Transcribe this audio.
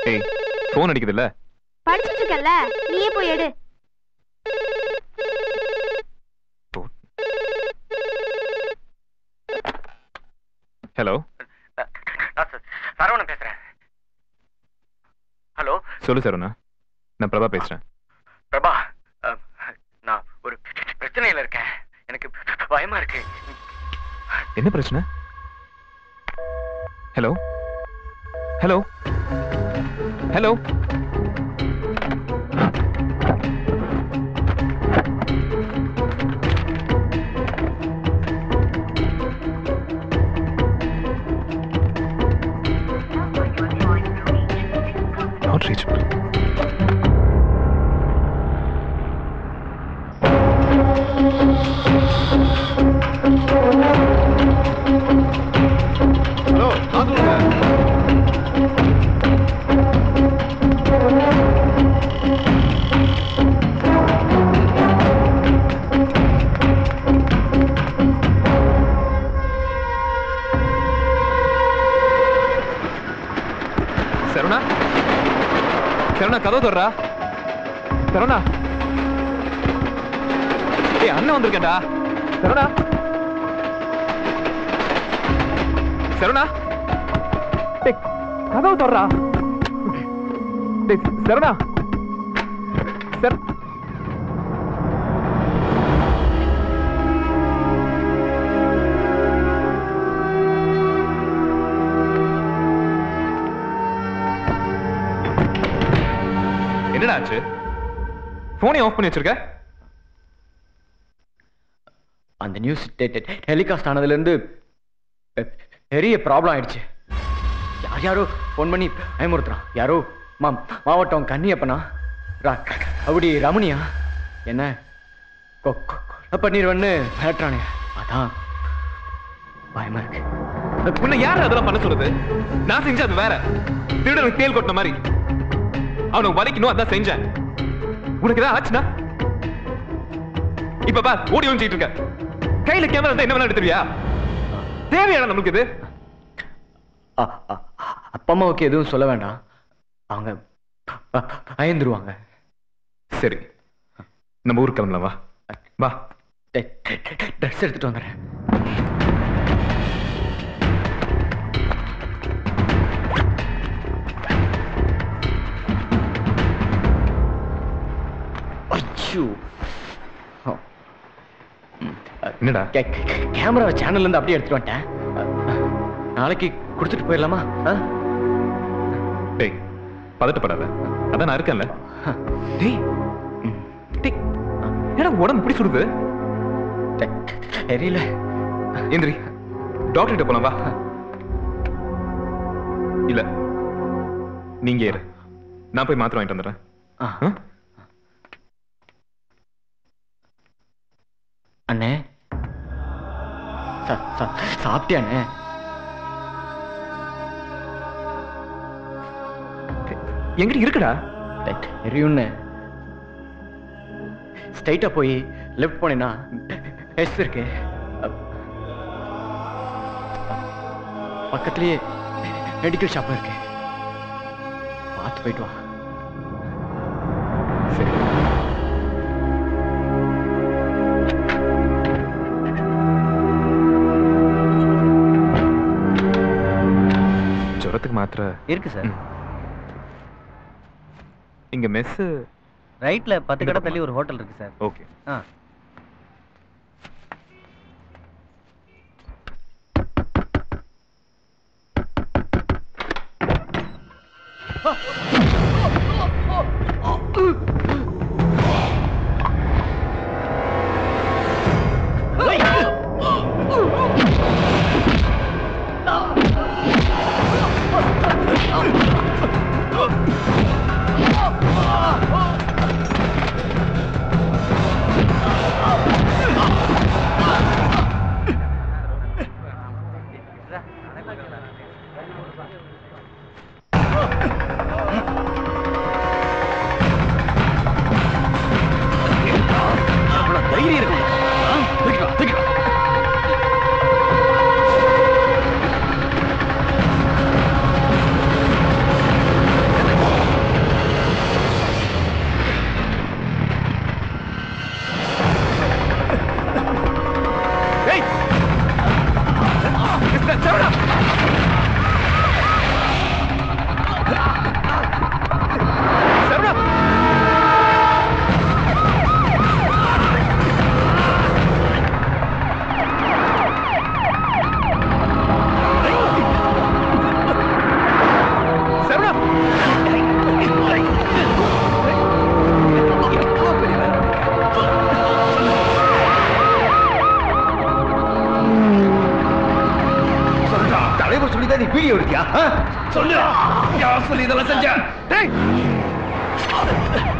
ஏய் ஃபோன் அடிக்குதுல்ல படிச்சிட்டு இருக்கல்ல நீயே போய் எடு ஹலோ நான் ச- சரவணன் பேசுறேன் ஹலோ சொல்லு சரவணா நான் பிரபா பேசுறேன் பிரபா அஹ், நான் ஒரு பிரச்சனையில இருக்கேன் எனக்கு பயமா இருக்கு என்ன பிரச்சனை hello hello hello Not reachable. Hello நான் சொல்லுங்க சரவணா சரவணா கதவு தொடரா சரவணா ஏய் அண்ணன் வந்திருக்கேன்டா சரவணா சரவணா டேய் கதவு தொடரா டேய் சரவணா சர் என்னடா ஆச்சு போனே ஆஃப் பண்ணி வச்சிருக்க அந்த நியூஸ் டெலிகாஸ்ட் ஆனதுல இருந்து பெ- பெரிய ப்ராப்ளம் ஆயிடுச்சு யார் யாரோ ஃபோன் பண்ணி பயமுறுத்துறான் யாரோ மா மாவட்டம் கன்னியப்பனா ரா- அப்படி ரமணியா என்ன கொ- கொ- கொலை பண்ணிடுவேன்னு மிரட்டுறானே அதான் பயமா இருக்கு உன்னை யார் அதெல்லாம் பண்ண சொல்றது நான் செஞ்ச அது வேற திருடனுக்கு தேல் கொட்டின மாதிரி அவனுக்கு வலிக்கணும் அதான் செஞ்சேன் உனக்கு ஏதாவது ஆச்சுன்னா இப்ப பா ஓடி ஒழிச்சிட்டு இருக்க கையில கேமரா இருந்தா என்ன வேணா எடுத்துருவியா தேவையான நமக்கு இது அ- அ- அப்பா அம்மாவுக்கு எதுவும் சொல்ல வேண்டாம் அவங்க ப- ப- பயந்துருவாங்க சரி நம்ம ஊருக்கு கிளம்பலாம் வா வா ட்ரெஸ் எடுத்துட்டு வந்துடுறேன் ஐயோ என்னடா கேமரா சேனல்ல இருந்து அப்படியே எடுத்துட்டு வந்துட்டேன் நாளைக்கு கொடுத்துட்டு போயிடலாமா ஆ? டேய் பதட்டப்படாத அதான் நான் இருக்கேன்ல டேய் டேய் ஏடா உடம்பு இப்படி சுடுது தெரியல எந்திரி டாக்டர் கிட்ட போலாம் வா இல்ல நீங்க ஏறு நான் போய் மாத்திரை வாங்கிட்டு வந்துடுறேன் ஆ? அண்ணே சா- சா- சாப்பிட்டியா அண்ணே எங்கிட்ட இருக்குடா தெரியும்னு ஸ்ட்ரைட்டா போய் லெஃப்ட் போனேன்னா எஸ் இருக்கு அப்- பக்கத்துலயே மெடிக்கல் ஷாப் இருக்கு பார்த்து போயிட்டு வா சரி ஜுரத்துக்கு மாத்திரை இருக்கு சார் இங்க மெஸ் ரைட்ல பத்து கடை தள்ளி ஒரு ஹோட்டல் இருக்கு சார் ஓகே ஆ சொல்லி தான் நீ வீடியோ எடுத்தியா ஆ? சொல்லு யார் சொல்லி இதெல்லாம் செஞ்ச டேய்